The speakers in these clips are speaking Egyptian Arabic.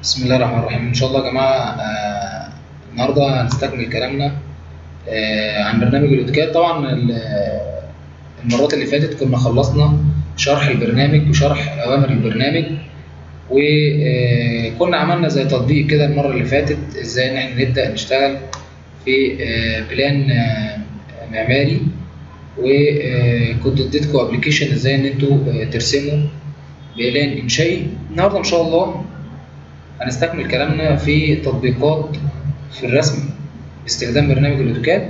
بسم الله الرحمن الرحيم ان شاء الله يا جماعه آه، النهارده هنستكمل كلامنا آه، عن برنامج الاوتوكاد طبعا ال- المرات اللي فاتت كنا خلصنا شرح البرنامج وشرح اوامر البرنامج وكنا عملنا زي تطبيق كده المره اللي فاتت ازاي ان احنا نبدا نشتغل في آه، بلان آه، معماري وكنت اديتكم ابلكيشن ازاي ان انتوا آه، ترسموا بلان انشائي النهارده ان شاء الله هنستكمل كلامنا في تطبيقات في الرسم باستخدام برنامج الاوتوكاد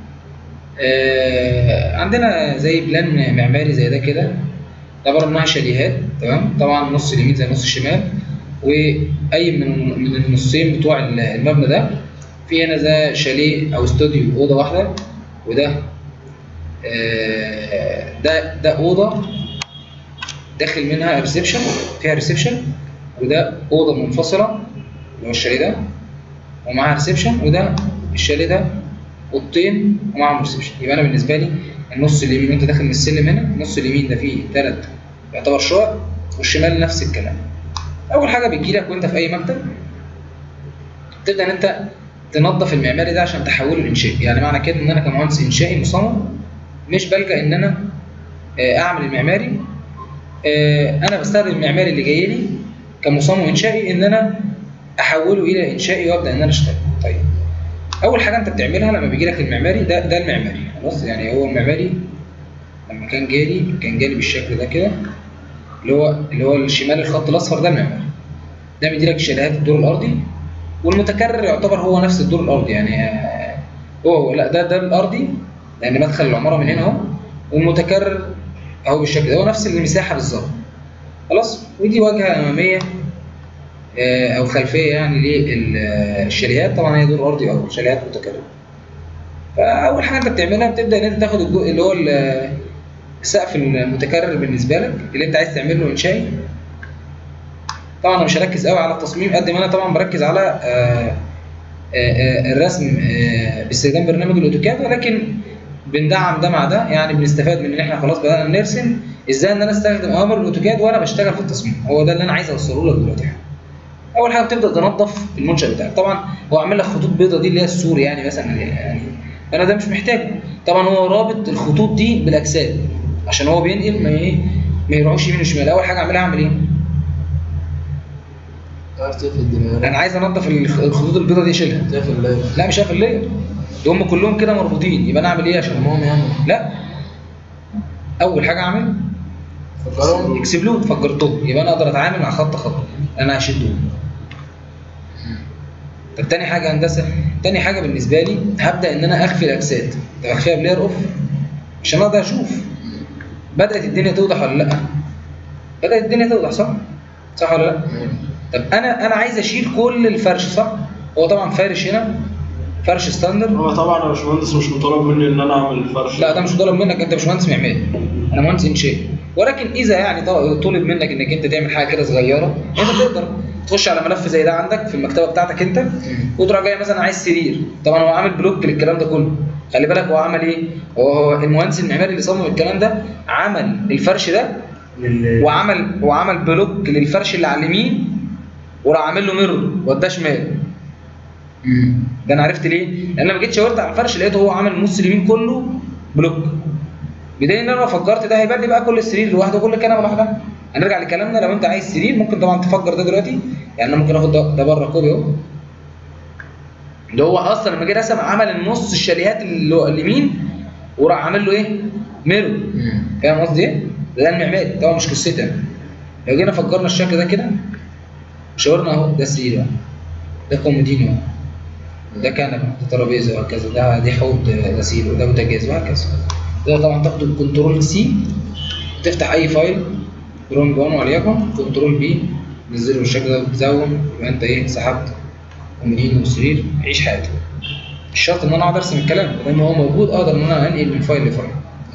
آه عندنا زي بلان معماري زي ده كده ده عباره انها شاليهات تمام طبعا نص اليمين زي نص الشمال واي من من النصين بتوع المبنى ده في هنا ده شاليه او استوديو اوضه واحده وده آه ده ده اوضه داخل منها ريسبشن فيها ريسبشن وده اوضه منفصله اللي هو الشاليه ده ومعاها ريسبشن وده الشاليه ده اوضتين ومعاهم ريسبشن يبقى انا بالنسبه لي النص اليمين وانت داخل من السلم هنا النص اليمين ده فيه ثلاث يعتبر شقق والشمال نفس الكلام اول حاجه بتجي لك وانت في اي مكتب تبدا ان انت تنظف المعماري ده عشان تحوله لانشائي يعني معنى كده ان انا كمهندس انشائي مصمم مش بلجا ان انا آه، اعمل المعماري آه، انا بستخدم المعماري اللي جاي لي كمصمم انشائي ان انا احوله الى انشائي وابدا ان انا اشتغل طيب اول حاجه انت بتعملها لما بيجي لك المعماري ده ده المعماري خلاص يعني هو المعماري لما كان جالي كان جالي بالشكل ده كده اللي هو اللي هو الشمال الخط الاصفر ده المعماري ده بيدي لك شاليهات الدور الارضي والمتكرر يعتبر هو نفس الدور الارضي يعني آه، هو هو لا ده ده الارضي لان مدخل العماره من هنا اهو والمتكرر اهو بالشكل ده هو نفس المساحه بالظبط خلاص ودي واجهه اماميه آه، او خلفيه يعني للشاليهات طبعا هي دور ارضي او شاليهات متكرره فاول حاجه انت بتعملها بتبدا ان انت تاخد الجزء اللي هو ال- السقف المتكرر بالنسبه لك اللي انت عايز تعمل له انشائي طبعا انا مش هركز قوي على التصميم قد ما انا طبعا بركز على آه، آه، آه، الرسم آه، باستخدام برنامج الاوتوكاد ولكن بندعم ده مع ده يعني بنستفاد من ان احنا خلاص بدانا نرسم ازاي ان انا استخدم اوامر الاوتوكاد وانا بشتغل في التصميم هو ده اللي انا عايز اوصله لك دلوقتي اول حاجه بتبدا تنظف المنشا بتاعك طبعا هو عامل لك خطوط بيضاء دي اللي هي السور يعني مثلا يعني انا ده مش محتاجه طبعا هو رابط الخطوط دي بالاجساد عشان هو بينقل ما ايه ما يروحوش يمين وشمال اول حاجه اعملها اعمل ايه تعرف تقفل الدنيا انا عايز انظف الخ- الخطوط البيضاء دي اشيلها تقفل الليل لا مش هقفل ليه ده هم كلهم كده مربوطين يبقى انا اعمل ايه عشان المهم يعني لا اول حاجه اعمل فكرهم اكسبلود فجرتهم يبقى انا اقدر اتعامل مع خط خط انا هشدهم طب تاني حاجه هندسه تاني حاجه بالنسبه لي هبدا ان انا اخفي الاجساد طب اخفيها بلاير اوف عشان اقدر اشوف بدات الدنيا توضح ولا لا بدات الدنيا توضح صح صح ولا لا طب انا انا عايز اشيل كل الفرش صح هو طبعا فارش هنا فرش ستاندرد هو طبعا يا باشمهندس مش مطالب مني ان انا اعمل فرش لا ده مش طالب منك انت مش مهندس معماري انا مهندس انشائي ولكن اذا يعني ط- طلب منك انك انت تعمل حاجه كده صغيره انت تقدر تخش على ملف زي ده عندك في المكتبه بتاعتك انت وتروح جاي مثلا عايز سرير طبعا هو عامل بلوك للكلام ده كله خلي بالك هو عمل ايه هو هو المهندس المعماري اللي صمم الكلام ده عمل الفرش ده وعمل وعمل بلوك للفرش اللي على اليمين وراح عامل له ميرور وداه شمال ده انا عرفت ليه؟ لان لما جيت شاورت على الفرش لقيته هو عامل النص اليمين كله بلوك بدليل ان انا لو فجرت ده هيبان لي بقى كل السرير لوحده وكل الكنبه لوحدها هنرجع لكلامنا لو انت عايز سرير ممكن طبعا تفجر ده دلوقتي يعني انا ممكن اخد ده, ده بره كوبي اهو ده هو اصلا لما جه رسم عمل النص الشاليهات اللي هو اليمين وراح عامل له ايه؟ ميرور فاهم قصدي ايه؟ ده المعماري طبعا مش قصتي انا لو جينا فجرنا الشكل ده كده شاورنا اهو ده السرير اهو ده كومودينو اهو ده كنبه ده ترابيزه وهكذا ده دي حوض غسيل وده بوتاجاز وهكذا ده طبعا تاخد الكنترول سي تفتح اي فايل رونج 1 وليكن كنترول بي نزله بالشكل ده وتزوم يبقى انت ايه سحبت كومودينو وسرير عيش حياتك مش شرط ان انا اقعد ارسم الكلام لما هو موجود اقدر ان انا انقل من فايل لفايل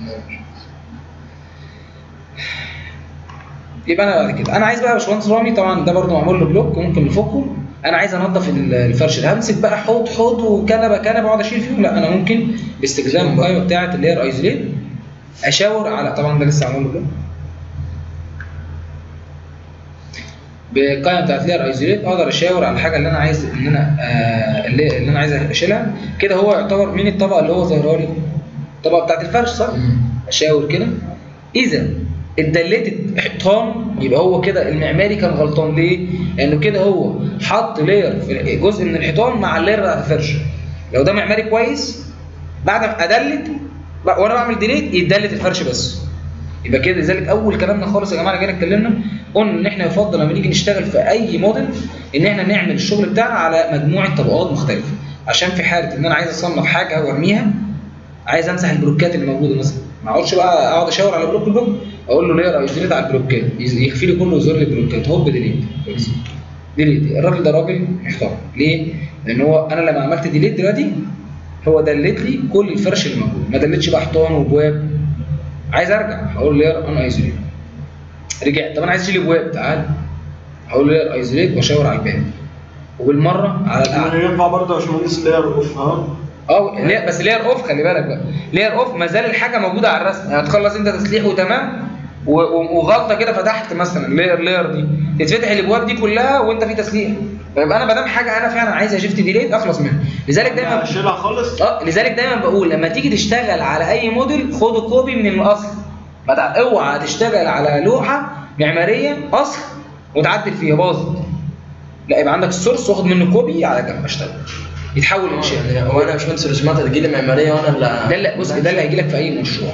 يبقى انا بعد كده انا عايز بقى يا باشمهندس رامي طبعا ده برده معمول له بلوك ممكن نفكه انا عايز انضف ال- الفرش ده همسك بقى حوض حوض وكنبه كنبه واقعد اشيل فيهم لا انا ممكن باستخدام القائمه بتاعه اللي هي الايزوليت اشاور على طبعا ده لسه معمول له بلوك بالقائمه بتاعت لير ايزوليت اقدر اشاور على الحاجه اللي انا عايز ان انا آه اللي, اللي انا عايز اشيلها كده هو يعتبر مين الطبقه اللي هو ظاهره لي الطبقه بتاعت الفرش صح اشاور كده اذا اتدلتت حيطان يبقى هو كده المعماري كان غلطان ليه؟ لانه كده هو حط لير في جزء من الحيطان مع اللير بتاعت الفرش لو ده معماري كويس بعد ما ادلت بقى- وانا بعمل ديليت يتدلت الفرش بس يبقى كده لذلك اول كلامنا خالص يا جماعه جينا اتكلمنا قلنا ان احنا يفضل لما نيجي نشتغل في اي موديل ان احنا نعمل الشغل بتاعنا على مجموعه طبقات مختلفه عشان في حاله ان انا عايز اصنف حاجه وارميها عايز امسح البلوكات اللي موجوده مثلا ما اقعدش بقى اقعد اشاور على بلوك بلوك اقول له ليه ديليت على البلوكات يز- يخفي لي كله ويظهر لي البلوكات هوب ديليت كويس ديليت الراجل ده راجل محترم ليه؟ لان هو انا لما عملت ديليت دلوقتي هو دلت لي كل الفرش اللي موجود ما دلتش بقى حيطان وابواب عايز ارجع هقول لير ان ايزوليت رجعت طب انا عايز اشيل ابواب تعال هقول لير ايزوليت واشاور على الباب وبالمره على الاعلى يعني ينفع برضه يا باشمهندس لير اوف ها اه ليه- بس لير اوف خلي بالك بقى لير اوف ما زال الحاجه موجوده على الرسم يعني تخلص انت تسليح وتمام و- و- وغلطه كده فتحت مثلا لير لير دي تتفتح الابواب دي كلها وانت في تسليح فيبقى انا ما دام حاجه انا فعلا عايز اشيفت ديليت اخلص منها لذلك دايما اشيلها خالص اه لذلك دايما بقول لما تيجي تشتغل على اي موديل خد كوبي من الاصل ما تع- اوعى تشتغل على لوحه معماريه اصل وتعدل فيها باظت لا يبقى عندك السورس واخد منه كوبي على جنب اشتغل يتحول انشاء يعني هو انا يا باشمهندس الرسومات هتجي لي معماريه وانا اللي ده اللي بص ده اللي هيجي لك في اي مشروع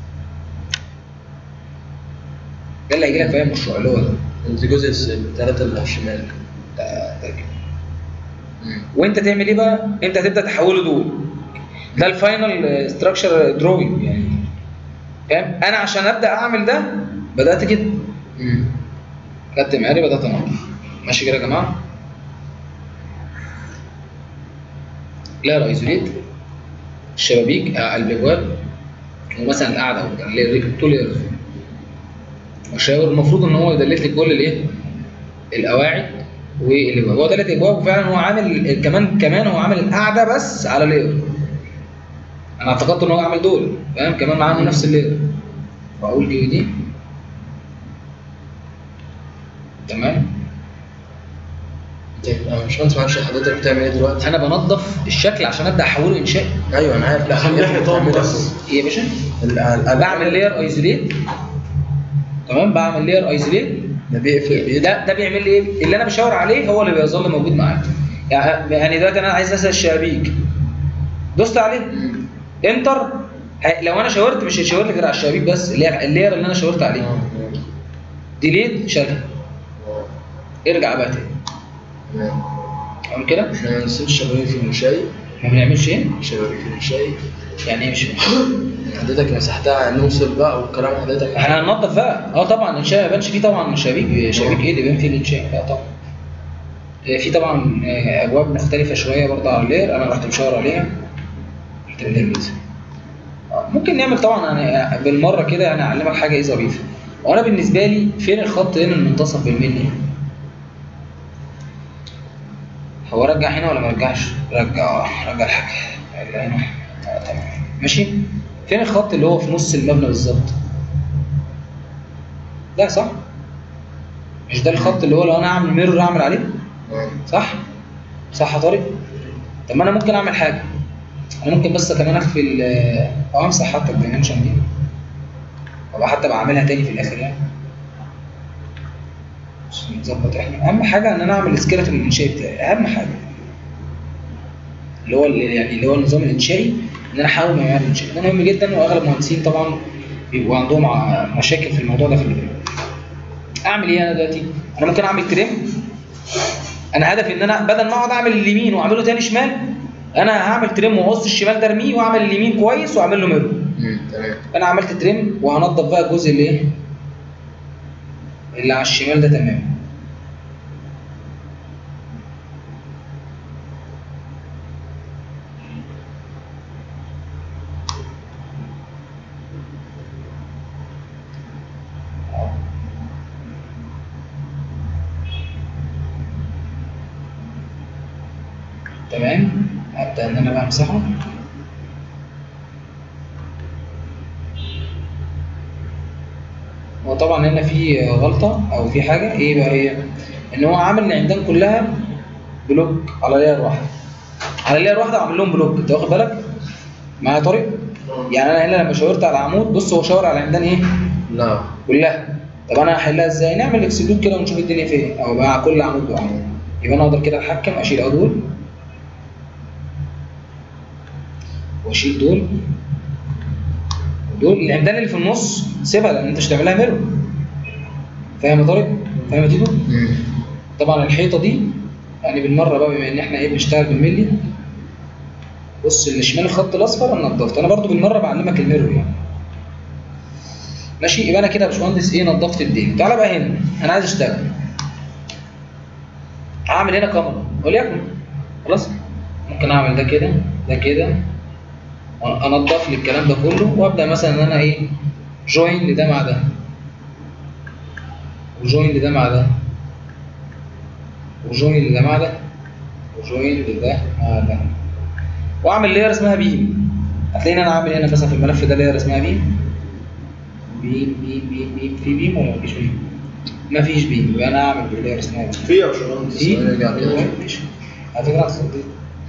ده اللي هيجي لك في اي مشروع اللي هو ده الجزء الثلاثه اللي على الشمال ده- ده كده. وانت تعمل ايه بقى؟ انت هتبدا تحوله دول ده الفاينل ستراكشر دروينج يعني فاهم؟ انا عشان ابدا اعمل ده بدات كده امم خدت معياري بدات انظف ماشي كده يا جماعه؟ لا الايزوليت الشبابيك آه، الابواب ومثلا القعده تو ليرز وشاور المفروض ان هو يدلت لي كل الايه؟ القواعد والابواب هو ثلاث ابواب وفعلا هو عامل كمان كمان هو عامل القعده بس على لير انا اعتقدت ان هو عامل دول فاهم كمان معاهم نفس اللير فاقول دي ودي تمام طيب انا مش فاهم معلش حضرتك بتعمل ايه دلوقتي؟ انا بنظف الشكل عشان ابدا احوله انشاء ايوه انا عارف لا خليه حضرتك حيطان بتعملها بس. ايه يا باشا ال- ال- ال- بعمل لير ايزوليت تمام بعمل لير ايزوليت ده بيقفل بيقفل ده ده بيعمل لي ايه اللي انا بشاور عليه هو اللي بيظل موجود معاك يعني يعني دلوقتي انا عايز مثلا الشبابيك دوست عليه انتر ه- لو انا شاورت مش هيشاور لي غير على الشبابيك بس اللي هي اللير اللي انا شاورت عليه ديليت شالها ارجع بقى تاني تمام كده احنا ما نسيبش شبابيك في المشاي ما بنعملش ايه شبابيك في المشاي يعني ايه مش فاهم يعني حضرتك مسحتها نوصل بقى والكلام حضرتك احنا هننضف بقى اه طبعا الانشاء ما يبانش فيه طبعا شبابيك شبابيك ايه اللي بيبان فيه الانشاء لا طبعا آه، في طبعا آه، ابواب مختلفه شويه برضه على اللير انا رحت مشاور عليها رحت مدلت آه، ممكن نعمل طبعا يعني بالمره كده يعني اعلمك حاجه ايه ظريفه وانا بالنسبه لي فين الخط هنا المنتصف بالملي هو رجع هنا ولا ما رجعش؟ رجع اه رجع الحاجه رجع هنا آه تمام ماشي فين الخط اللي هو في نص المبنى بالظبط؟ ده صح؟ مش ده الخط اللي هو لو انا اعمل ميرور اعمل عليه؟ آه. صح؟ صح يا طارق؟ طب ما انا ممكن اعمل حاجه انا ممكن بس كمان اخفي ال- او امسح حتى الدايمنشن دي وابقى حتى بعملها تاني في الاخر يعني عشان نظبط احنا اهم حاجه ان انا اعمل سكيلتون الانشائي بتاعي اهم حاجه اللي هو اللي يعني اللي هو النظام الانشائي ان انا احاول معيار الانشائي ده مهم جدا واغلب المهندسين طبعا بيبقوا عندهم ع- مشاكل في الموضوع ده في البدايه اعمل ايه انا دلوقتي انا ممكن اعمل تريم انا هدفي ان انا بدل ما اقعد اعمل اليمين واعمله تاني شمال انا هعمل تريم واقص الشمال ده ارميه واعمل اليمين كويس واعمل له ميرور مم. تمام انا عملت تريم وهنضف بقى الجزء اللي ايه اللي على الشمال ده تمام تمام ابدا ان انا بقى امسحه هو طبعا هنا في غلطة أو في حاجة إيه بقى هي؟ ان هو عامل العمدان كلها بلوك على لاير واحده على لاير واحده عامل لهم بلوك انت واخد بالك معايا طارق يعني انا هنا لما شاورت على عمود بص هو شاور على العمدان ايه لا كلها طب انا هحلها ازاي نعمل اكسكلود كده ونشوف الدنيا فين او مع كل عمود وعمود يبقى انا اقدر كده اتحكم اشيل أهو دول واشيل دول دول العمدان اللي في النص سيبها لان انت مش هتعملها ميرور فاهم يا طارق فاهم يا تيتو طبعا الحيطه دي يعني بالمره بقى بما ان احنا ايه بنشتغل بالملي بص اللي شمال الخط الاصفر انا نضفت انا برضو بالمره بعلمك الميرور يعني ماشي يبقى انا كده يا باشمهندس ايه نضفت الدنيا تعالى بقى هنا انا عايز اشتغل هعمل هنا كاميرا وليكن خلاص ممكن اعمل ده كده ده كده انضف لي الكلام ده كله وابدا مثلا ان انا ايه جوين لده مع ده وجوين لده مع ده وجوين لده مع ده وجوين لده مع ده واعمل لاير اسمها بيم هتلاقيني انا عامل هنا مثلا في الملف ده لاير اسمها بيم بيم بيم بيم بيم في بيم ولا مفيش بيم؟ مفيش بيم يبقى انا اعمل باللاير اسمها بيم في يا باشمهندس في نرجع كده. ماشي على فكره انت خضتني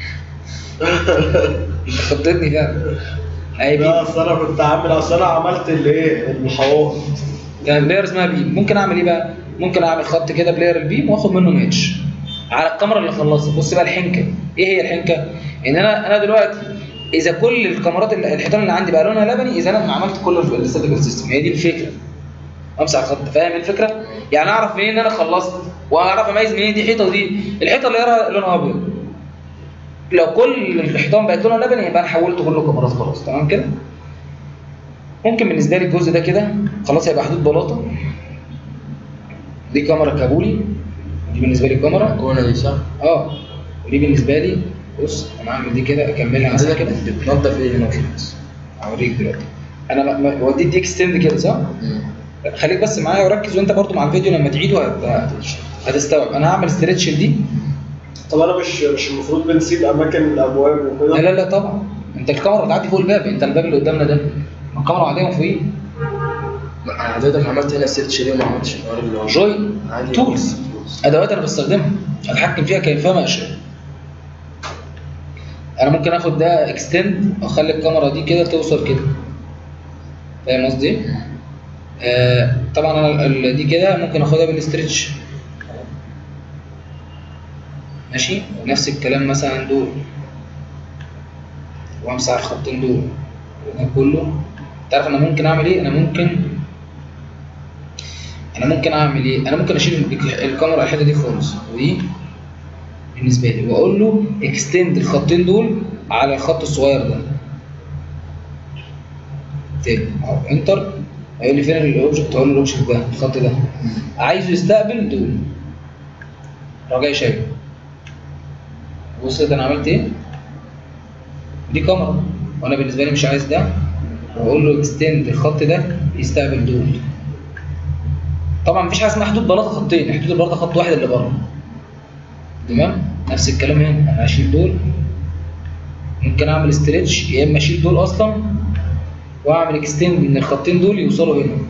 انت خضتني فعلا اهي بيم لا اصل انا كنت عامل اصل انا عملت الايه المحاور ده بلاير اسمها بيم ممكن اعمل ايه بقى ممكن اعمل خط كده بلاير البيم واخد منه ماتش على الكاميرا اللي خلصت بص بقى الحنكه ايه هي الحنكه ان انا انا دلوقتي اذا كل الكاميرات اللي- الحيطان اللي عندي بقى لونها لبني اذا انا عملت كل الاستاتيكال سيستم هي دي الفكره امسح الخط فاهم الفكره يعني اعرف منين ان انا خلصت واعرف اميز منين دي حيطه ودي الحيطه اللي هي لونها ابيض لو كل الحيطان بقت لونها لبني يبقى انا حولته كله كاميرات خلاص تمام كده ممكن بالنسبه لي الجزء ده كده خلاص هيبقى حدود بلاطه دي كاميرا كابولي دي بالنسبه لي كاميرا الكونة دي صح؟ اه ودي بالنسبه لي بص انا هعمل دي كده اكملها مثلا كده بتنضف ايه هنا بس؟ اوريك دلوقتي انا ما- ما- وديت دي اكستند كده صح؟ خليك بس معايا وركز وانت برضو مع الفيديو لما تعيده هت- هتستوعب انا هعمل ستريتش لدي طب انا مش مش المفروض بنسيب اماكن الابواب لا وكده لا لا طبعا انت الكاميرا بتعدي فوق الباب انت الباب اللي قدامنا ده الكاميرا عاديه من فوقيه انا حضرتك عملت هنا سيرش ليه وما عملتش الحوار اللي هو جوي عادي تولز ادوات انا بستخدمها اتحكم فيها كيفما اشاء انا ممكن اخد ده اكستند واخلي الكاميرا دي كده توصل كده فاهم قصدي آه طبعا انا ال- دي كده ممكن اخدها بالاسترتش ماشي نفس الكلام مثلا دول وامسح الخطين دول وده كله تعرف انا ممكن اعمل ايه انا ممكن انا ممكن اعمل ايه انا ممكن اشيل ال- الكاميرا الحته دي خالص ودي بالنسبه لي واقول له اكستند الخطين دول على الخط الصغير ده تاني أهو، انتر هيقول لي فين الاوبجكت اقول له الاوبجكت ده الخط ده عايزه يستقبل دول راح جاي شايل وصلت انا عملت ايه دي كاميرا وانا بالنسبه لي مش عايز ده واقول له اكستند الخط ده يستقبل دول طبعا مفيش حاجه اسمها حدود بلاطه خطين حدود البلاطه خط واحد اللي بره تمام نفس الكلام هنا انا هشيل دول ممكن اعمل استريتش يا اما اشيل دول اصلا واعمل اكستند ان الخطين دول يوصلوا هنا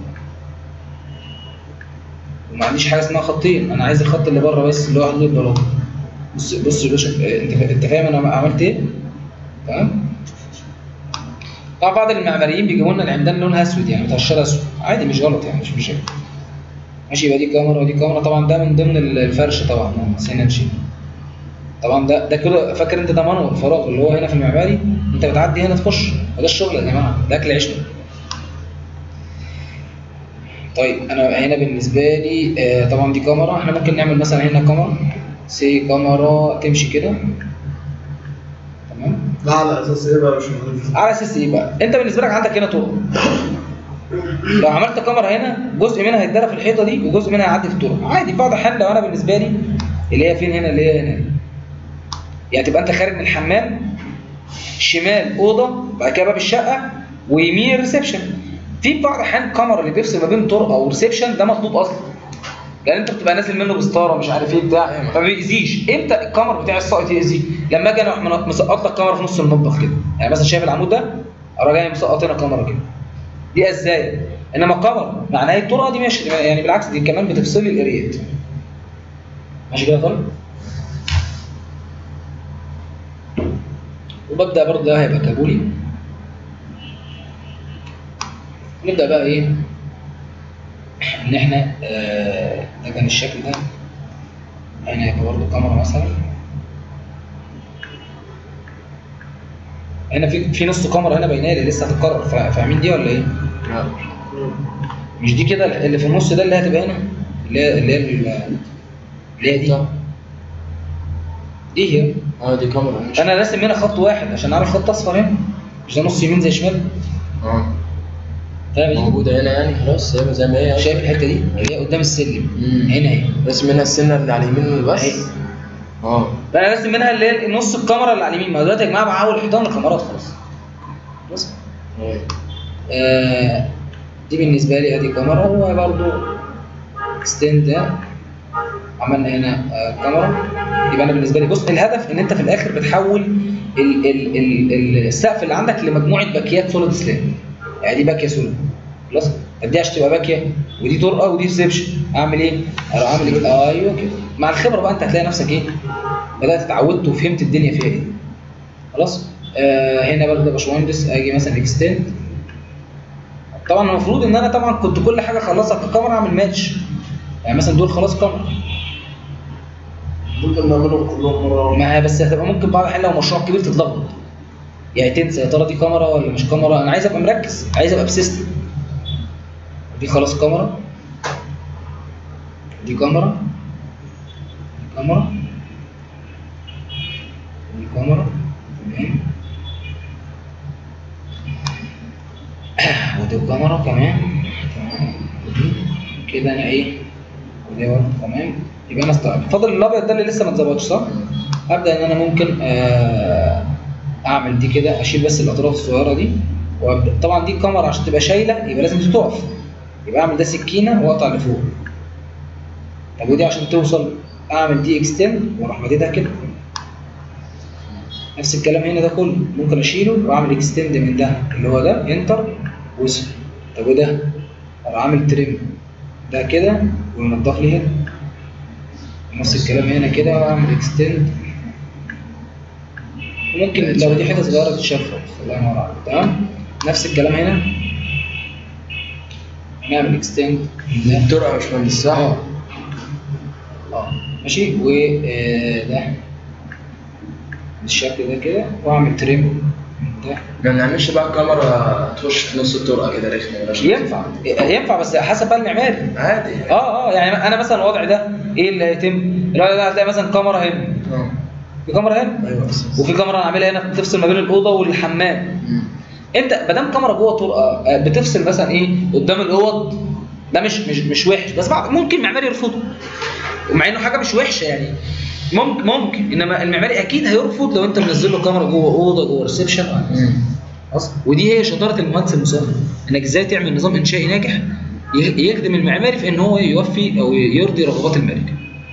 وما عنديش حاجه اسمها خطين انا عايز الخط اللي بره بس اللي هو حدود البلاطه بص بص يا باشا آه، انت انت فاهم انا عملت ايه تمام طبعا بعض المعماريين بيجيبوا لنا العمدان لونها اسود يعني متقشره اسود عادي مش غلط يعني مش مشكله ماشي يبقى دي كاميرا ودي كاميرا طبعا ده من ضمن الفرش طبعا نسينا نشيل طبعا ده ده كده فاكر انت ده منور الفراغ اللي هو هنا في المعماري انت بتعدي هنا تخش ده الشغل يا جماعه ده اكل عيشنا طيب انا هنا بالنسبه لي آه طبعا دي كاميرا احنا ممكن نعمل مثلا هنا كاميرا سي كاميرا تمشي كده تمام ده على اساس ايه بقى يا باشمهندس؟ على اساس ايه بقى؟ انت بالنسبه لك عندك هنا طرق. لو عملت كاميرا هنا جزء منها هيتدرى في الحيطه دي وجزء منها هيعدي في الطرق. عادي في بعض الاحيان لو انا بالنسبه لي اللي هي فين هنا اللي هي هنا. يعني تبقى انت خارج من الحمام شمال اوضه بعد كده باب الشقه ويمين الريسبشن. في بعض الاحيان كاميرا اللي بيفصل ما بين طرقه وريسبشن ده مطلوب اصلا. لان انت بتبقى نازل منه بستاره مش عارف ايه بتاع فما بيأذيش امتى الكاميرا بتاع الساقط يأذي لما اجي انا أروح مسقط لك كاميرا في نص المطبخ كده يعني مثلا شايف العمود ده اروح جاي مسقط هنا كاميرا كده دي ازاي انما الكاميرا معناها الطرقه دي ماشي يعني بالعكس دي كمان بتفصل لي الاريات ماشي كده يا طارق وببدا برضه ده هيبقى كابولي نبدا بقى ايه ان احنا آه ده كان الشكل ده هنا هيبقى برضه كاميرا مثلا هنا في في نص كاميرا هنا باينه لي لسه هتتكرر فا- فاهمين دي ولا ايه؟ لا مش دي كده اللي في النص ده اللي هتبقى هنا اللي هي اللي هي ال- اللي هي دي دي هي اه دي كاميرا مش انا راسم هنا خط واحد عشان اعرف خط اصفر هنا مش ده نص يمين زي شمال اه فاهم إيه؟ موجودة هنا يعني خلاص زي ما زي ما هي شايف الحته دي اللي هي قدام السلم مم. هنا اهي رسم هنا السنة اللي على اليمين بس أهي. اه فانا راسم منها اللي هي نص الكاميرا اللي على اليمين ما دلوقتي يا جماعه بحول حيطان لكاميرات خلاص بص أيوة. آه دي بالنسبه لي ادي كاميرا وبرده اكستند ده عملنا هنا آه كاميرا يبقى انا بالنسبه لي بص الهدف ان انت في الاخر بتحول ال ال ال السقف اللي عندك لمجموعه باكيات سوليد سلاب يعني دي باكيه سوليد خلاص طب دي عشان تبقى باكيه ودي طرقه ودي ريسبشن اعمل ايه؟ اروح اعمل كده ايوه كده مع الخبره بقى انت هتلاقي نفسك ايه؟ بدات اتعودت وفهمت الدنيا فيها ايه خلاص آه هنا برضه يا باشمهندس اجي مثلا اكستند طبعا المفروض ان انا طبعا كنت كل حاجه اخلصها ككاميرا اعمل ماتش يعني مثلا دول خلاص كاميرا ممكن نعملهم كلهم مرة واحدة. ما هي بس هتبقى ممكن بعض الاحيان لو مشروع كبير تتلخبط يعني تنسى يا ترى دي كاميرا ولا مش كاميرا انا عايز ابقى مركز عايز ابقى بسيستم دي خلاص كاميرا دي كاميرا دي كاميرا دي كاميرا تمام ودي كاميرا كمان تمام ودي كده انا ايه ودي برضه تمام يبقى انا استوعبت فاضل الابيض ده اللي لسه ما اتظبطش صح؟ ابدا ان انا ممكن آه، اعمل دي كده اشيل بس الاطراف الصغيره دي وابدا طبعا دي الكاميرا عشان تبقى شايله يبقى لازم دي تقف يبقى اعمل ده سكينه واقطع لفوق طب ودي عشان توصل اعمل دي اكستند واروح مديدها كده نفس الكلام هنا ده كله ممكن اشيله واعمل اكستند من ده اللي هو ده انتر وصل طب وده اروح عامل تريم ده كده وينضف لي هنا نفس الكلام هنا كده واعمل اكستند ممكن لو دي حته صغيره تتشال خالص الله ينور عليك تمام نفس الكلام هنا نعمل اكستند ده الطرقة مش مهندس صح؟ اه اه ماشي وده بالشكل ده كده واعمل تريم من ده ما بنعملش بقى كاميرا تخش في نص الطرقة كده رخمة ولا شيء. ينفع ينفع بس حسب بقى المعماري عادي اه اه يعني انا مثلا الوضع ده ايه اللي هيتم؟ الوضع ده هتلاقي مثلا كاميرا هنا اه في كاميرا هنا ايوه بس وفي كاميرا انا عاملها هنا بتفصل ما بين الاوضه والحمام انت ما دام كاميرا جوه طرقه آه، بتفصل مثلا ايه قدام الاوض ده مش مش مش وحش بس بعض ممكن معماري يرفضه ومع انه حاجه مش وحشه يعني ممكن ممكن انما المعماري اكيد هيرفض لو انت منزل له كاميرا جوه اوضه جوه ريسبشن خلاص ودي هي شطاره المهندس المصمم انك ازاي تعمل نظام انشائي ناجح ي- يخدم المعماري في ان هو يوفي او يرضي رغبات المالك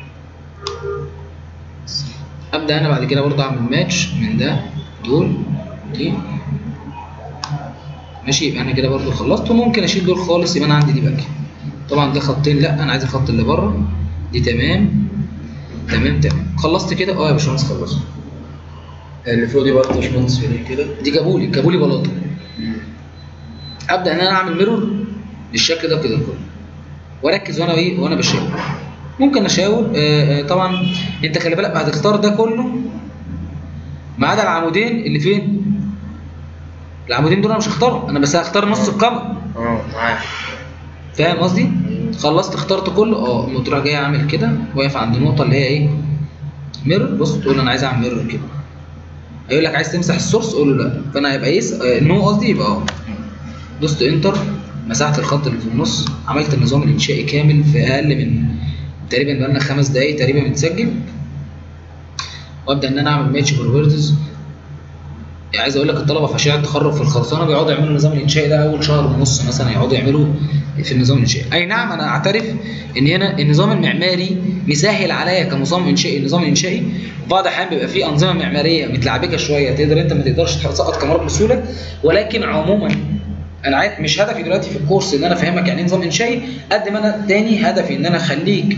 ابدا انا بعد كده برضه اعمل ماتش من ده دول دي ماشي يبقى انا كده برضه خلصت وممكن اشيل دول خالص يبقى انا عندي دي باكي طبعا ده خطين لا انا عايز الخط اللي بره دي تمام تمام تمام خلصت كده اه يا باشمهندس خلصت اللي فوق دي برضه مش مهندس فيني كده دي جابولي جابولي بلاطه ابدا ان انا اعمل ميرور للشكل ده كده كله واركز وانا ايه وانا بشاور ممكن اشاور آه، آه، طبعا انت خلي بالك هتختار ده كله ما عدا العمودين اللي فين العمودين دول انا مش هختارهم انا بس هختار نص الكاميرا اه معاك فاهم قصدي خلصت اخترت كله اه قمت رايح جاي اعمل كده واقف عند النقطه اللي هي ايه ميرور بص تقول انا عايز اعمل ميرور كده هيقول لك عايز تمسح السورس قول له لا فانا هيبقى يس آه، نو قصدي يبقى اه دوست انتر مسحت الخط اللي في النص عملت النظام الانشائي كامل في اقل من تقريبا بقالنا خمس دقايق تقريبا متسجل وابدا ان انا اعمل ماتش بروبرتيز يعني عايز اقول لك الطلبه في مشاريع التخرج في الخرسانه بيقعدوا يعملوا النظام الانشائي ده اول شهر ونص مثلا يقعدوا يعملوا في النظام الانشائي اي نعم انا اعترف ان هنا النظام المعماري مسهل عليا كمصمم انشائي النظام الانشائي بعض الاحيان بيبقى فيه انظمه معماريه متلعبكه شويه تقدر انت ما تقدرش تسقط كاميرات بسهوله ولكن عموما انا عايز مش هدفي دلوقتي في الكورس ان انا افهمك يعني ايه نظام انشائي قد ما انا تاني هدفي ان انا اخليك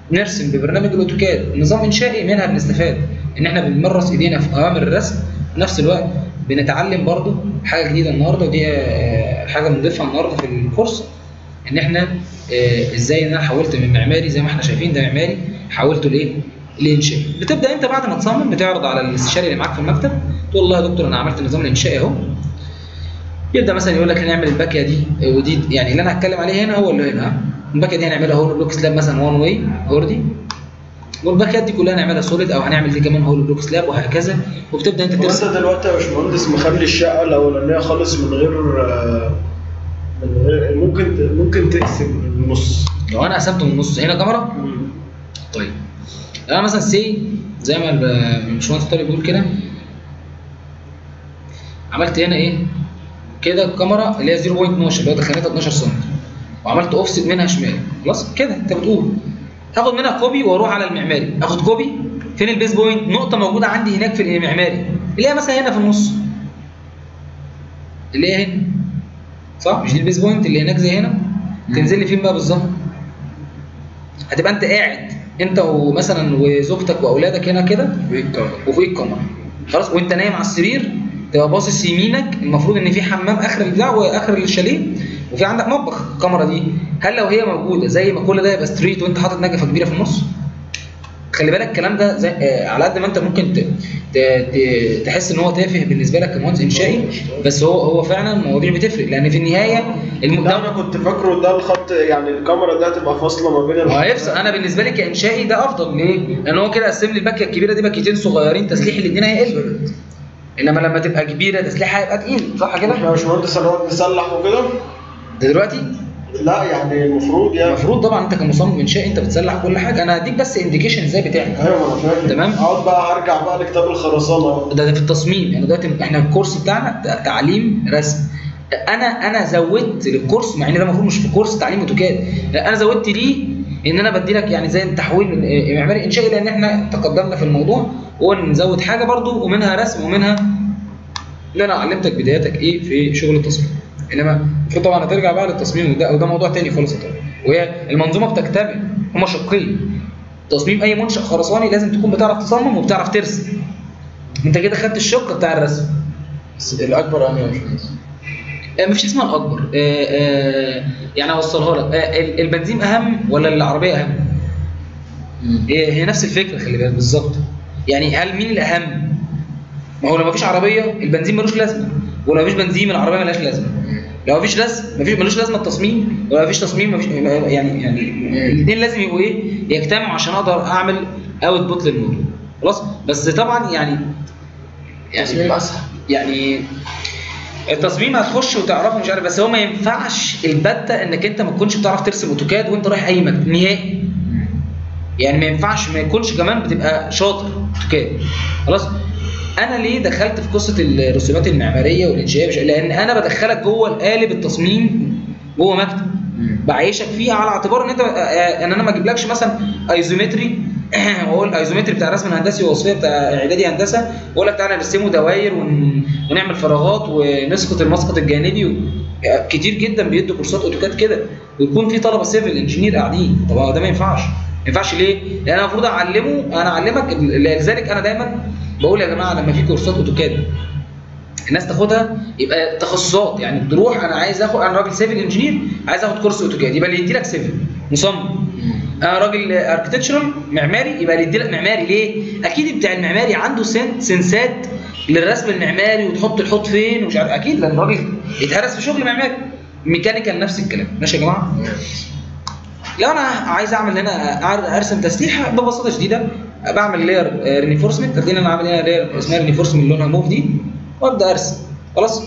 نرسم ببرنامج الاوتوكاد نظام انشائي منها بنستفاد ان احنا بنمرس ايدينا في اوامر الرسم في نفس الوقت بنتعلم برضو حاجه جديده النهارده ودي آه، حاجه بنضيفها النهارده في الكورس ان احنا آه، ازاي ان انا حولت من معماري زي ما احنا شايفين ده معماري حولته لايه؟ لانشائي بتبدا انت بعد ما تصمم بتعرض على الاستشاري اللي معاك في المكتب تقول والله يا دكتور انا عملت النظام الانشائي اهو يبدا مثلا يقول لك هنعمل الباكيه دي ودي يعني اللي انا هتكلم عليه هنا هو اللي هنا ها؟ الباكيه دي هنعملها هولو بلوك سلاب مثلا وان واي اوردي والباكيات دي كلها نعملها سوليد او هنعمل دي كمان هولو بلوك سلاب وهكذا وبتبدا انت طب انت ترسم دلوقتي يا باشمهندس مخلي الشقه الاولانيه خالص من غير آه، من غير ممكن ممكن تقسم النص لو انا قسمته من النص هنا كاميرا طيب انا مثلا سي زي ما ال- الباشمهندس طارق بيقول كده عملت هنا ايه كده الكاميرا اللي هي 0.12 اللي هو دخلتها 12 سم وعملت اوفست منها شمال خلاص كده انت بتقول هاخد منها كوبي واروح على المعماري اخد كوبي فين البيس بوينت نقطه موجوده عندي هناك في المعماري اللي هي مثلا هنا في النص اللي هي هنا صح مش دي البيس بوينت اللي هناك زي هنا تنزل لي فين بقى بالظبط هتبقى انت قاعد انت ومثلا وزوجتك واولادك هنا كده في الكاميرا وفوقيك كاميرا خلاص وانت نايم على السرير تبقى باصص يمينك المفروض ان في حمام اخر البتاع واخر الشاليه وفي عندك مطبخ الكاميرا دي هل لو هي موجوده زي ما كل ده يبقى ستريت وانت حاطط نجفه كبيره في النص خلي بالك الكلام ده زي آه على قد ما انت ممكن ت... ت... ت... تحس ان هو تافه بالنسبه لك كمهندس انشائي بس هو هو فعلا المواضيع بتفرق لان في النهايه الم... لا انا كنت فاكره ده الخط يعني الكاميرا ده هتبقى فاصله ما بين هو الخط. هيفصل انا بالنسبه لي كانشائي ده افضل ليه؟ لان هو كده قسم لي الباكيه الكبيره دي باكيتين صغيرين تسليح الاثنين هيقل انما لما تبقى كبيره تسليحها هيبقى تقيل صح كده؟ احنا يا باشمهندس هنقعد نسلح وكده ده دلوقتي لا يعني المفروض يعني المفروض طبعا انت كمصمم انشائي انت بتسلح كل حاجه انا هديك بس انديكيشن ازاي بتعمل ايوه ما انا فاهم تمام. اقعد بقى هرجع بقى لكتاب الخرسانه ده, ده في التصميم يعني دلوقتي احنا الكورس بتاعنا ت- تعليم رسم انا انا زودت للكورس مع ان ده المفروض مش في كورس تعليم اوتوكاد لا انا زودت ليه ان انا بدي لك يعني زي التحويل من اه، معماري انشائي لان احنا تقدمنا في الموضوع وهو نزود حاجه برضو ومنها رسم ومنها اللي انا علمتك بداياتك ايه في شغل التصميم انما المفروض طبعا هترجع بقى للتصميم وده وده موضوع تاني خالص طبعا وهي المنظومه بتكتمل هما شقين تصميم اي منشا خرساني لازم تكون بتعرف تصمم وبتعرف ترسم انت كده خدت الشق بتاع الرسم بس الاكبر انهي يا باشمهندس؟ آه، مفيش اسمها الاكبر آه، آه، يعني اوصلها لك آه، ال- البنزين اهم ولا العربيه اهم هي هي نفس الفكره خلي بالك بالظبط يعني هل مين الاهم ما هو لو مفيش عربيه البنزين ملوش لازمه ولو مفيش بنزين العربيه ملهاش لازمه لو مفيش رسم مفيش ملوش لازمه التصميم ولو مفيش تصميم مفيش يعني يعني الاثنين لازم يبقوا ايه يجتمعوا عشان اقدر اعمل اوت بوت للموضوع خلاص بس طبعا يعني تصميم اسهل يعني التصميم هتخش وتعرفه مش عارف بس هو ما ينفعش البته انك انت ما تكونش بتعرف ترسم اوتوكاد وانت رايح اي مكتب نهائي يعني ما ينفعش ما يكونش كمان بتبقى شاطر اوتوكاد خلاص انا ليه دخلت في قصه الرسومات المعماريه والانشائيه مش- لان انا بدخلك جوه القالب التصميم جوه مكتب بعيشك فيه على اعتبار ان انت آه، ان انا ما اجيبلكش مثلا ايزومتري واقول الايزومتري بتاع الرسم الهندسي ووصفيه بتاع اعدادي هندسه واقول لك تعالى نرسمه دواير ون... ونعمل فراغات ونسقط المسقط الجانبي و... كتير جدا بيدوا كورسات اوتوكاد كده ويكون في طلبه سيفل انجينير قاعدين طب هو ده ما ينفعش ما ينفعش ليه؟ لان انا المفروض اعلمه انا اعلمك لذلك انا دايما بقول يا جماعه لما في كورسات اوتوكاد الناس تاخدها يبقى تخصصات يعني تروح انا عايز اخد انا راجل سيفل انجينير عايز اخد كورس اوتوكاد يبقى اللي يدي لك سيفل مصمم انا راجل اركتكتشرال معماري يبقى اللي يدي لك معماري ليه؟ اكيد بتاع المعماري عنده سن سنسات للرسم المعماري وتحط الحوض فين ومش عارف اكيد لان الراجل يتهرس في شغل معماري ميكانيكال نفس الكلام ماشي يا جماعه؟ لو انا عايز اعمل هنا أعر- ارسم تسليحه ببساطه شديده بعمل لاير رينيفورسمنت هتلاقيني انا عامل هنا لاير اسمها رينيفورسمنت لونها موف دي وابدا ارسم خلاص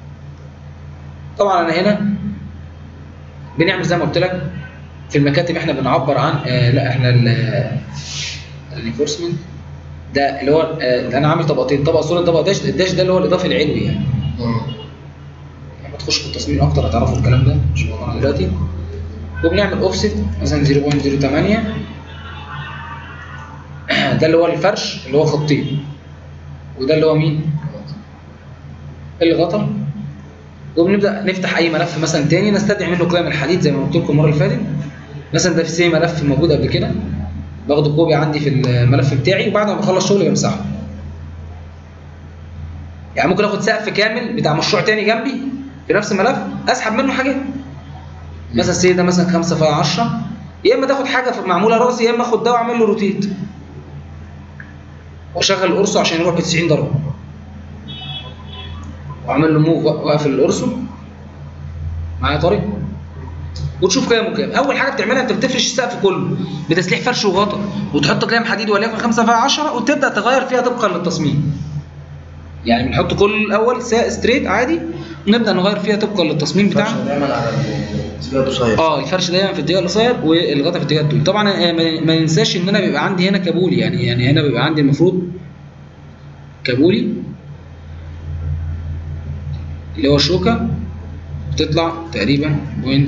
طبعا انا هنا بنعمل زي ما قلت لك في المكاتب احنا بنعبر عن آه لا احنا الرينيفورسمنت ده اللي هو آه ده انا عامل طبقتين طبقه سوليد طبقه داش الداش ده اللي هو الاضافي العلوي يعني لما تخش في التصميم اكتر هتعرفوا الكلام ده مش موضوعنا دلوقتي وبنعمل اوفست مثلا 0.08 ده اللي هو الفرش اللي هو خطين وده اللي هو مين؟ الغطا وبنبدا نفتح اي ملف مثلا تاني نستدعي منه قيم الحديد زي ما قلت لكم المره اللي فاتت مثلا ده في سي ملف موجود قبل كده باخده كوبي عندي في الملف بتاعي وبعد ما بخلص شغلي بمسحه يعني ممكن اخد سقف كامل بتاع مشروع تاني جنبي في نفس الملف اسحب منه حاجات مثلا السي ده مثلا 5 في 10 يا اما تاخد حاجه في- معموله راسي يا اما اخد ده واعمل له روتيت واشغل القرصه عشان يروح ب 90 درجه واعمل له موف واقفل القرصه معايا طارق وتشوف كام وكام اول حاجه بتعملها انت بتفرش السقف كله بتسليح فرش وغطا وتحط كلام حديد وليكن 5 في 10 وتبدا تغير فيها طبقا للتصميم يعني بنحط كل الاول سا- ستريت عادي ونبدا نغير فيها طبقا للتصميم بتاعنا دايما على السجاد قصير اه الفرش دايما في الاتجاه القصير والغطا في الاتجاه الطويل طبعا آه، ما- ما ننساش ان انا بيبقى عندي هنا كابولي يعني يعني هنا بيبقى عندي المفروض كابولي اللي هو الشوكه بتطلع تقريبا بوينت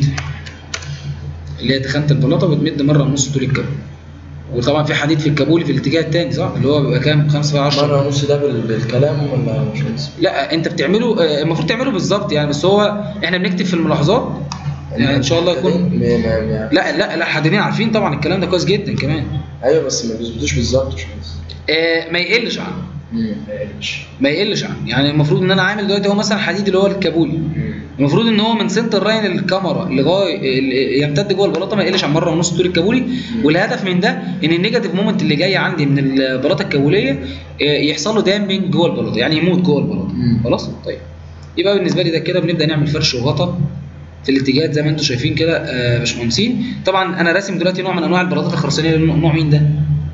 اللي هي تخانه البلاطه وبتمد مره ونص طول الكابول وطبعا في حديد في الكابولي في الاتجاه الثاني صح اللي هو بيبقى كام 5 في 10 مرة ونص ده بال- بالكلام ولا مش لازم؟ لا انت بتعمله آه، المفروض تعمله بالظبط يعني بس هو احنا بنكتب في الملاحظات يعني ان شاء الله يكون م- م- م- لا لا لا الحدادين عارفين طبعا الكلام ده كويس جدا كمان ايوه بس ما بيظبطوش بالظبط مش بس آه ما يقلش عنه ما يقلش ما يقلش عنه يعني المفروض ان انا عامل دلوقتي هو مثلا حديد اللي هو الكابولي المفروض ان هو من سنتر راين الكاميرا لغايه ال- يمتد جوه البلاطه ما يقلش عن مره ونص طول الكابولي والهدف من ده ان النيجاتيف مومنت اللي جاي عندي من البلاطه الكابوليه آه، يحصل له دامبنج جوه البلاطه يعني يموت جوه البلاطه مم. خلاص طيب يبقى بالنسبه لي ده كده بنبدا نعمل فرش وغطا في الاتجاهات زي ما انتم شايفين كده آه، يا باشمهندسين طبعا انا راسم دلوقتي نوع من انواع البلاطات الخرسانيه نوع مين ده؟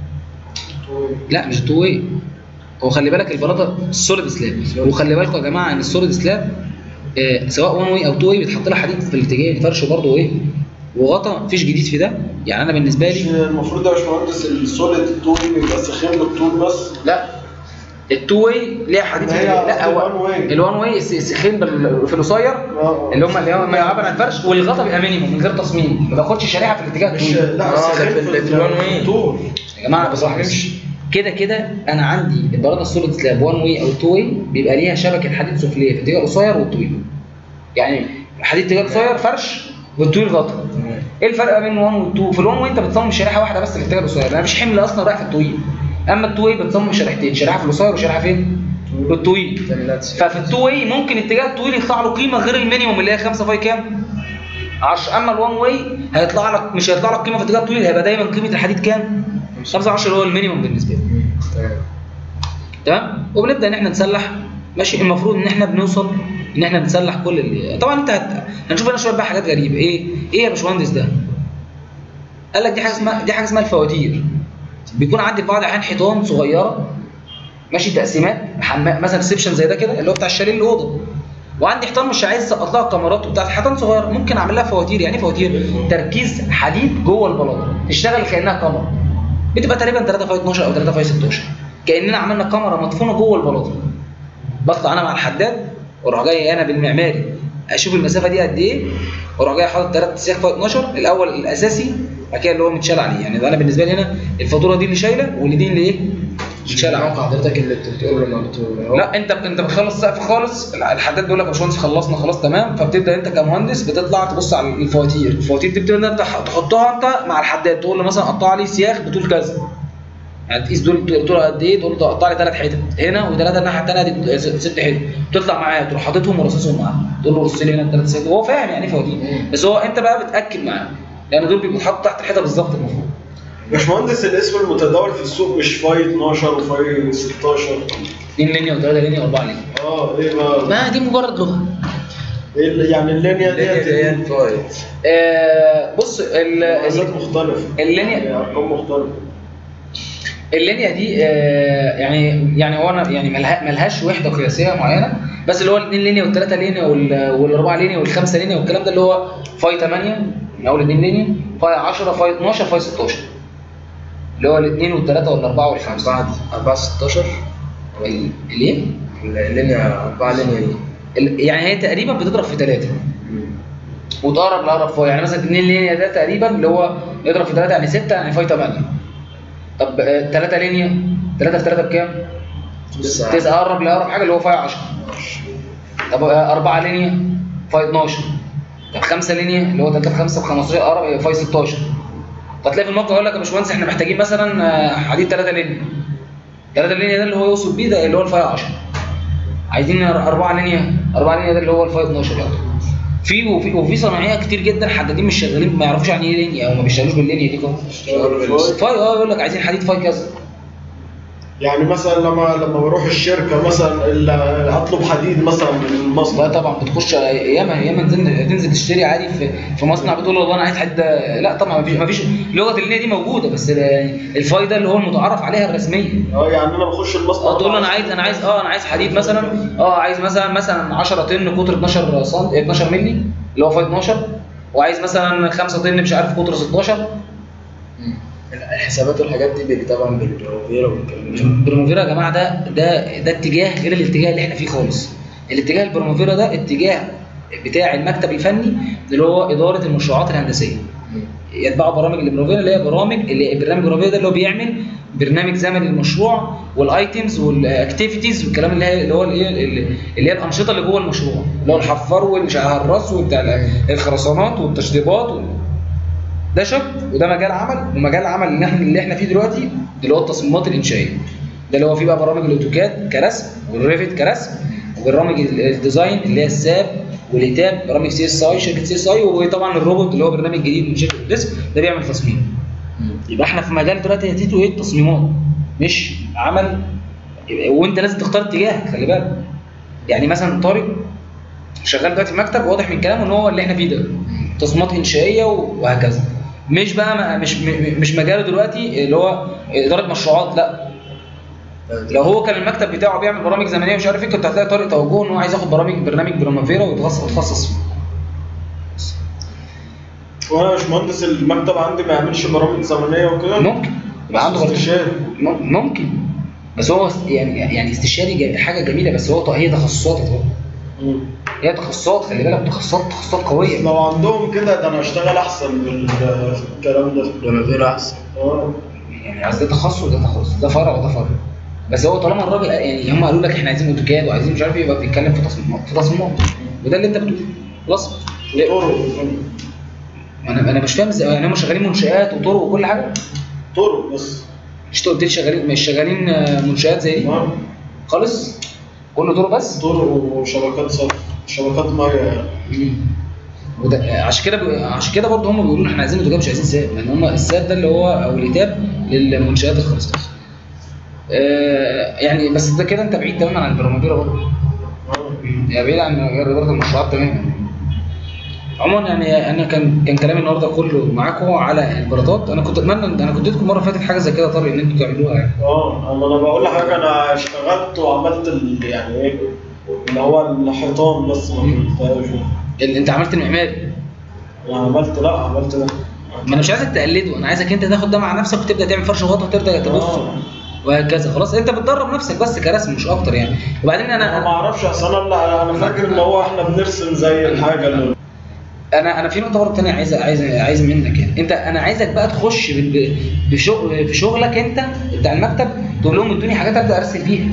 لا مش التو واي هو خلي بالك البلاطه السوليد سلاب وخلي بالكم يا جماعه ان السوليد سلاب آه سواء وان واي او تو واي بيتحط لها حديد في الاتجاه الفرش برضه ايه وغطا مفيش جديد في ده يعني انا بالنسبه مش لي المفروض يا باشمهندس السوليد الطول بيبقى سخين بالطول بس لا التو واي ليها حديد في هي الاتجاه لا قصدي هو الوان واي. الوان واي س- سخين بال- في القصير آه. اللي هم اللي هو ما يعبر عن الفرش والغطا بيبقى مينيموم من غير تصميم ما باخدش شريحه في الاتجاه مش الطويل لا آه، ده سخين في ال- في الوان واي. الطول يا جماعه بصراحه بس كده كده انا عندي البلاطه السوليد سلاب 1 واي او 2 واي بيبقى ليها شبكه حديد سفليه في الاتجاه القصير والطويل يعني حديد اتجاه القصير فرش والطويل غطا ايه الفرق بين 1 وال 2 في ال 1 واي انت بتصمم شريحه واحده بس في الاتجاه القصير لان مفيش حمل اصلا رايح في الطويل اما ال 2 واي بتصمم شريحتين شريحه في القصير وشريحه فين؟ في الطويل تعملات ففي التو واي ممكن الاتجاه الطويل يطلع له قيمه غير المينيموم اللي هي 5 فاي كام؟ 10 اما الوان واي هيطلع لك مش هيطلع لك قيمه في الاتجاه الطويل هيبقى دايما قيمه الحديد كام؟ 15 اللي هو المينيموم بالنسبه لي تمام تمام وبنبدا ان احنا نسلح ماشي المفروض ان احنا بنوصل ان احنا بنسلح كل اللي طبعا انت هت... هنشوف هنا شويه بقى حاجات غريبه ايه ايه يا باشمهندس ده قال لك دي حاجه اسمها دي حاجه اسمها الفواتير بيكون عندي في بعض الاحيان حيطان صغيره ماشي تقسيمات حمام مثلا سيبشن زي ده كده اللي هو بتاع الشاليه الاوضه وعندي حيطان مش عايز اسقط لها كاميرات وبتاع حيطان صغيره ممكن اعمل لها فواتير يعني ايه فواتير تركيز حديد جوه البلاطه تشتغل كانها كاميرا بتبقى تقريبا 3 في 12 او 3 في 16 كاننا عملنا كاميرا مدفونه جوه البلاطه بطلع انا مع الحداد واروح جاي انا بالمعماري اشوف المسافه دي قد ايه واروح جاي حاطط 3 سياخ في 12 الاول الاساسي بعد كده اللي هو متشال عليه يعني ده انا بالنسبه لي هنا الفاتوره دي اللي شايله واللي دي اللي ايه متشال عليه موقع حضرتك اللي بت- بتقول لما بتقول لا انت انت بتخلص سقف خالص الحداد بيقول لك يا باشمهندس خلصنا خلاص تمام فبتبدا انت كمهندس بتطلع تبص على الفواتير الفواتير دي بتبدا انت تحطها انت مع الحداد تقول له مثلا قطع لي سياخ بطول كذا يعني تقيس دول طول قد ايه تقول له قطع لي ثلاث حتت هنا وثلاثه الناحيه الثانيه دي ست حتت تطلع معاه تروح حاططهم ورصصهم معاه تقول له رص لي هنا الثلاث حتت هو فاهم يعني ايه فواتير بس هو انت بقى بتاكد معاه لان دول بيبقوا اتحطوا تحت الحيطه بالظبط المفروض باشمهندس الاسم المتداول في السوق مش فاي 12 وفاي 16 اثنين لينيا وثلاثه لينيا واربعه لينيا اه ايه بقى؟ ما دي مجرد لغه ايه اللي- يعني اللينيا ديت اللي هي ايه؟ الفايت آه بص ال- مقاسات مختلفة اللينيا يعني ارقام مختلفة اللينيا دي آه، يعني يعني هو انا يعني ملها- ملهاش وحده قياسيه معينه بس اللي هو الاثنين لينيا والثلاثه لينيا وال- والاربعه لينيا والخمسه لينيا والكلام ده اللي هو فاي 8 من اول اثنين لينيا فاي 10 فاي 12 فاي 16 اللي هو الاثنين والثلاثه والاربعه والخمسه بعد 4 16 ال- الايه؟ اللينيا 4 لينيا دي ال- يعني هي تقريبا بتضرب في ثلاثه وتقرب لاقرب فاي يعني مثلا 2 لينيا ده تقريبا اللي هو يضرب في 3 يعني 6 يعني فاي 8 طب 3 لينيا 3 في 3 بكام؟ تسعة. تسعة قرب لاقرب حاجه اللي هو فاي 10 طب 4 لينيا فاي 12 طب 5 لينيا اللي هو 3 في 5 ب 15 قرب يبقى فاي 16 فتلاقي في الموقع يقول لك يا باشمهندس احنا محتاجين مثلا آه، حديد 3 لينيا 3 لينيا ده اللي هو يقصد بيه ده اللي هو الفاي 10 عايزين 4 لينيا 4 لينيا ده اللي هو الفاي 12 يعني في وفي وفي صناعيه كتير جدا حدادين مش شغالين ما يعرفوش يعني ايه لينيا او ما بيشتغلوش باللينيا دي خالص فاي اه يقول لك عايزين حديد فاي كذا يعني مثلا لما لما بروح الشركه مثلا اللي اطلب حديد مثلا من لا المصنع طبعا بتخش ياما ياما تنزل تنزل تشتري عادي في في مصنع بتقول له والله انا عايز حد لا طبعا ما فيش ما فيش لغه اللينيا دي موجوده بس ال- الفاي ده اللي هو المتعارف عليها الرسميه اه يعني انا بخش المصنع اه تقول له انا عايز انا عايز اه انا عايز حديد مثلا اه عايز مثلا مثلا 10 طن قطر 12 سم 12 مللي اللي هو فاي 12 وعايز مثلا 5 طن مش عارف قطر 16 الحسابات والحاجات دي بيجي طبعا بالبروفيرا والكلام ده بريموفيرا يا جماعه ده ده ده اتجاه غير الاتجاه اللي احنا فيه خالص الاتجاه البريموفيرا ده اتجاه بتاع المكتب الفني اللي هو اداره المشروعات الهندسيه يتبعوا برامج البروفيرا اللي هي برامج اللي برنامج البروفيرا ده اللي هو بيعمل برنامج زمني للمشروع والايتمز والاكتيفيتيز والكلام اللي هي اللي هو الايه اللي اللي هي الانشطه اللي جوه المشروع اللي هو الحفار والمش عارف الرص وبتاع الخرسانات والتشطيبات وال... ده شق وده مجال عمل ومجال عمل اللي احنا اللي احنا فيه دلوقتي اللي هو التصميمات الانشائيه ده اللي هو فيه بقى برامج الاوتوكاد كرسم والريفت كرسم وبرامج ال- الديزاين اللي هي الساب والإتاب برامج سي اس اي شركه سي اس اي وطبعا الروبوت اللي هو برنامج جديد من شركه ديسك ده بيعمل تصميم يبقى احنا في مجال دلوقتي يا تيتو ايه التصميمات مش عمل وانت لازم تختار اتجاهك خلي بالك يعني مثلا طارق شغال دلوقتي في مكتب واضح من كلامه ان هو اللي احنا فيه ده تصميمات انشائيه وهكذا مش بقى ما- مش م- مش مجاله دلوقتي اللي هو اداره مشروعات لا لو هو كان المكتب بتاعه بيعمل برامج زمنيه مش عارف ايه كنت هتلاقي طارق توجهه ان هو عايز ياخد برامج برنامج بريمافيرا ويتخصص يتخصص فيه وانا مش مهندس المكتب عندي ما يعملش برامج زمنيه وكده ممكن يبقى عنده برضه- استشاري مم- ممكن بس هو است- يعني يعني استشاري جا- حاجه جميله بس هو هي تخصصات يا طارق. مم. هي تخصصات خلي بالك تخصصات تخصصات بس قويه لو عندهم كده ده انا اشتغل احسن بال- في الكلام ده بريمافيرا احسن اه يعني عايز ده تخصص وده تخصص ده فرع وده فرع بس هو طالما الراجل يعني هم قالوا لك احنا عايزين اوتوكاد وعايزين مش عارف ايه يبقى بيتكلم في تصميمات في تصميمات وده اللي انت بتقوله خلاص طرق انا انا مش فاهم ازاي يعني هم شغالين منشآت وطرق وكل حاجه طرق بس مش قلت لي شغالين مش شغالين آه، منشآت زي دي تمام خالص كله طرق بس طرق وشبكات صرف شبكات ميه يعني وده عشان كده بي- عشان كده برضه هم بيقولوا احنا عايزين اوتوكاد مش عايزين ساب لان هم الساب ده اللي هو او الاتاب للمنشآت الخاصه آه يعني بس ده كده انت بعيد تماما عن البرمجيره برضه آه. يعني بعيد عن مجال اداره المشروعات تماما عموما يعني انا كان كان كلامي النهارده كله معاكم على البلاطات انا كنت اتمنى انا كنت اديتكم مره فاتت حاجه زي كده يا طارق ان انتوا تعملوها يعني اه اما انا بقول لحضرتك انا اشتغلت وعملت ال- يعني ايه اللي هو الحيطان بس ما عملتهاش اللي انت عملت المعماري انا عملت لا عملت ده ما انا مش عايزك تقلده انا عايزك انت تاخد ده مع نفسك وتبدا تعمل فرش غطا وتبدا تبص آه. وهكذا خلاص انت بتدرب نفسك بس كرسم مش اكتر يعني وبعدين انا ما انا اعرفش اصل انا لا انا فاكر ان هو احنا بنرسم زي الحاجه اللي انا انا في نقطه برضه ثانيه عايز عايز عايز منك يعني انت انا عايزك بقى تخش بال- بشغل في شغلك انت بتاع المكتب تقول لهم ادوني حاجات ابدا ارسم فيها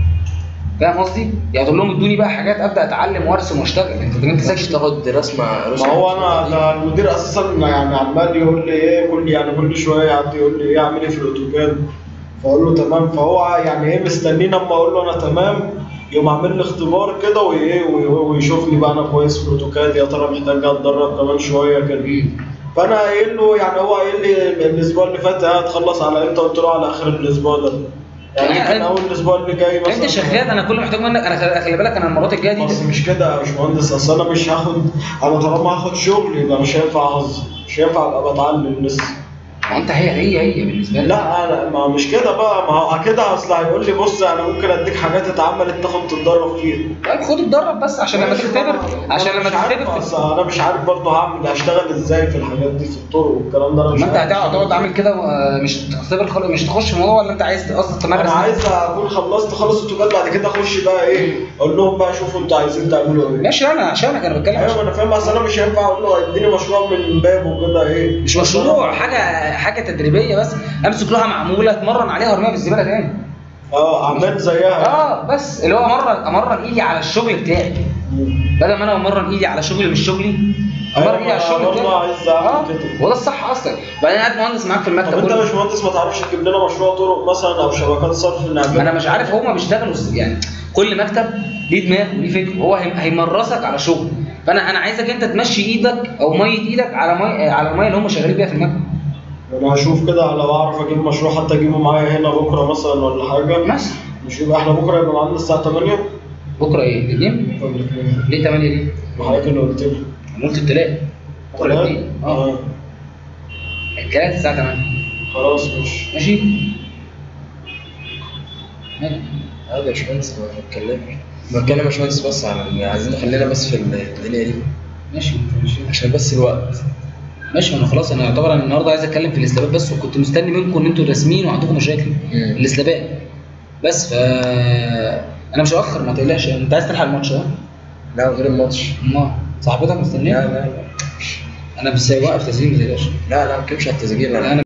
فاهم قصدي؟ يعني تقول لهم ادوني بقى حاجات ابدا اتعلم وارسم واشتغل انت انت مش ساكت تاخد رسمه رسمه ما هو انا ده المدير اساسا يعني عمال يقول لي ايه كل يعني كل شويه يقعد يقول لي ايه اعمل ايه في الاوتوكاد فاقول له تمام فهو يعني ايه مستنيني اما اقول له انا تمام يقوم عامل لي اختبار كده وايه وي- ويشوفني بقى انا كويس في الاوتوكاد يا ترى محتاج اتدرب كمان شويه كده فانا قايل له يعني هو قايل لي الاسبوع اللي فات هتخلص على امتى قلت له على اخر الاسبوع ده يعني يعني كان اول الاسبوع اللي جاي مثلا انت شغال انا كل اللي محتاج منك انا خلي- خلي بالك انا المرات الجايه دي بس مش كده يا باشمهندس اصل انا مش هاخد انا طالما هاخد شغل يبقى مش هينفع اهزر مش هينفع ابقى بتعلم لسه ما انت هي هي هي بالنسبه لك لا انا ما مش كده بقى ما هو كده اصل هيقول لي بص انا ممكن اديك حاجات اتعملت تاخد تتدرب فيها طيب خد اتدرب بس عشان لما ماشي، تختبر ما- عشان ما لما مش عارف تختبر أصل انا مش عارف برضه هعمل هشتغل ازاي في الحاجات دي في الطرق والكلام ده انا مش ما انت عارف هتقعد تقعد عامل كده و- مش تختبر خالص مش تخش في الموضوع ولا انت عايز اصلا تمارس انا عايز اكون خلصت خالص اوتوكاد بعد كده اخش بقى ايه اقول لهم بقى شوفوا انتوا عايزين تعملوا ايه ماشي انا عشانك انا بتكلم ايوه ما انا فاهم اصل انا مش هينفع اقول له اديني مشروع من باب وكده ايه مش مشروع حاجه حاجه تدريبيه بس امسك لوحه معموله اتمرن عليها وارميها في الزباله تاني اه اعمال زيها اه بس اللي هو امرن امرن ايدي على الشغل بتاعي بدل ما انا امرن ايدي على شغل مش شغلي امال ايه على الشغل والله بتاعي عايز اعمل اه كده هو ده الصح اصلا بعدين قاعد مهندس معاك في المكتب طب انت كله. مش مهندس ما تعرفش تجيب لنا مشروع طرق مثلا او شبكات صرف ما نعملها انا مش عارف هما بيشتغلوا س- يعني كل مكتب ليه دماغ وليه فكر هو هي- هيمرسك على شغل فانا انا عايزك انت تمشي ايدك او ميه ايدك على مي على الميه اللي هم شغالين بيها في المكتب انا هشوف كده لو اعرف اجيب مشروع حتى اجيبه معايا هنا بكره مثلا ولا حاجه مثلا مش يبقى احنا بكره يبقى معانا الساعه 8 بكره ايه الاثنين طب الاثنين ليه 8 ليه؟ وحضرتك اللي قلت لي انا قلت التلات بكره الاثنين اه التلات الساعه 8 خلاص ماشي ماشي ماشي. هذا يا باشمهندس ما بتكلمش بتكلم يا باشمهندس بس على عايزين نخلينا بس في الدنيا دي ماشي ماشي عشان بس الوقت ماشي ما انا خلاص انا يعتبر انا النهارده عايز اتكلم في الاسلابات بس وكنت مستني منكم ان انتوا راسمين وعندكم مشاكل مم. الاسلابات بس ف انا مش هاخر ما تقلقش انت عايز تلحق الماتش ها؟ لا غير الماتش ما صاحبتك لا مستنيه لا لا انا بس واقف تسليم ما تقلقش لا لا ما بتكلمش على التسجيل لا انا انا